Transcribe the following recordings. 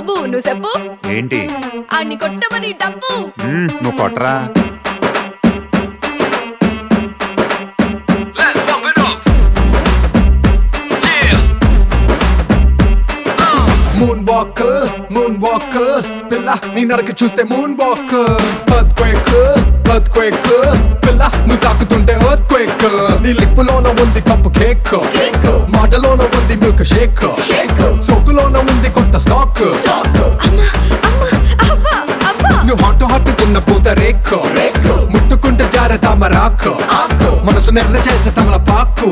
బాబు నువ్వు చెప్పు ఏంటి ఆడిని కొట్టమని డబ్బు మ్మ్, నువ్వు కొట్టరా Let's bump it up. Yeah. Moon walker moon walker పిల్ల నీ నరక చూస్తే moon walker earthquake earthquake పిల్ల నువ్వు తాకుతుంటే ఎర్త్ క్వేక్ నీ లిప్పులోన ఉంది కప్పు కేక్ మాటలోన ఉంది మిల్క్ షేక్ సోకులోన ఉంది కొత్త స్టాక్ అబ్బా అబ్బా నువ్వు హాట్ హాట్ తిన్న పూత రేక్ ముట్టుకుంటే జార తామరాకు మనసు నెర్ర చేసే తమల పాకు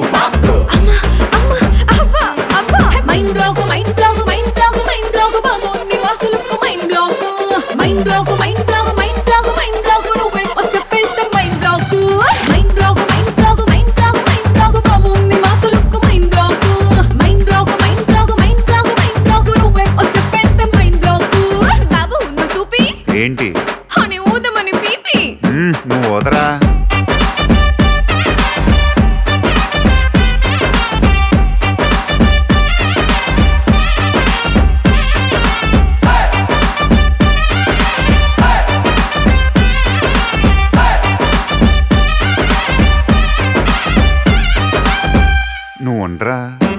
అబ్బా అబ్బా mind block mind block mind block mind block బాబు నీ వాసులకు mind block mind block mind block mind block mind block నువ్వే వస్తే పేస్తే mind block mind block mind block mind block mind block బాబు నీ వాసులకు mind block mind block mind block mind block mind block నువ్వే వస్తే పేస్తే మైండ్ బ్లాక్ బాబు నువ్వు చూపి ఏంటి అని ఊదమని పీపి మ్మ్, నువ్వు వదరా నువ్వు ఉండరా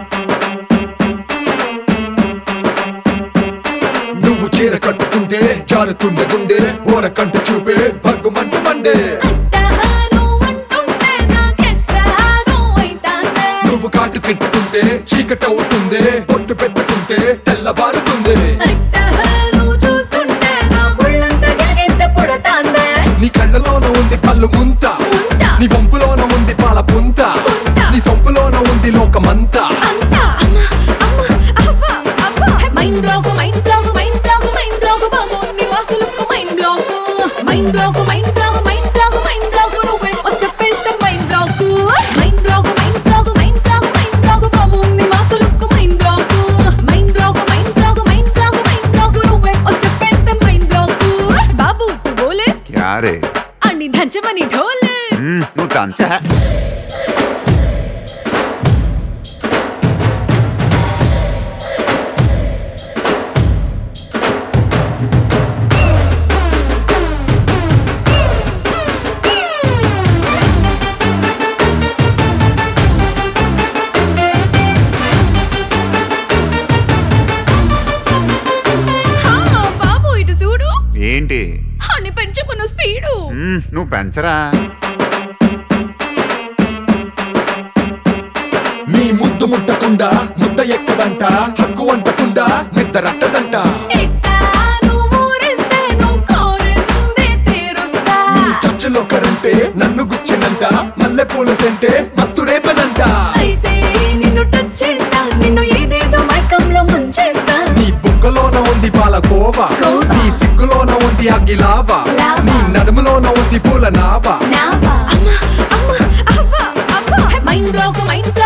నువ్వు చీర కట్టుకుంటే జారుతుండే గుండె ఓర కంట చూపే భగ్గుమంటు మండే ఎట్టాను అంటుంటే నాకెట్టాను అయితాందే నువ్వు కాటు కెట్టుకుంటే చీకటి అవుతుంది పొట్టు పెట్టుకుంటే తెల్లబారుతుంది అట్టహాను చూస్తుంటే నా ఒళ్ళంతా గిలిగింత పుడతాందే. నీ కళ్ళలోన ఉంది పళ్ళు ముంత ముంత. నీ వంపులోన ఉంది పాల పుంత పుంత. నీ సొంపులోన ఉంది లోకమంతా అంతా అమ్మ, అమ్మ, అబ్బా, అబ్బా. Mind block, mind block, mind block, mind block బాబు, నీ వాసులకు mind block. Mind block, mind block, mind block, mind block, నువ్వే వస్తే పేస్తే mind block. Mind block, mind block, mind block, mind block బాబు, నీ వాసులకు mind block. Mind block, mind block, mind block, mind block, నువ్వే వస్తే పేస్తే మైండ్ బ్లాక్. బాబు తు బోలే క్యారే అన్ని దంచమని ఢోలే మ్మ్, నువ్వు తంచా హా, బాబు ఇటు చూడు ఏంటి అని పెంచుకున్న స్పీడు మ్మ్, నువ్వు పెంచరా నీ ముద్దు ముట్టకుండా ముద్ద ఎక్కదంట హక్కు అంటకుండా నిద్ర రట్టదంట ఎట్టాను ఊరిస్తే నువ్వు కోరిందే తీరుస్తా నీ చర్చలో కరంటే నన్ను గుచ్చినంట మల్లె పూల సెంటే మత్తు రేపనంట అయితే నిన్ను టచ్ చేస్తా నిన్ను ఏదేదో మైకంలో ముంచేస్తా నీ బుగ్గలోన ఉంది పాల కోవా కోవా. నీ సిగ్గులోన ఉంది అగ్గిలావా లావా. నీ నడుములోన ఉంది పూల నావా నావా అమ్మ అమ్మ అబ్బా అబ్బా మైండ్ బ్లాక్ మైండ్ బ్లాక్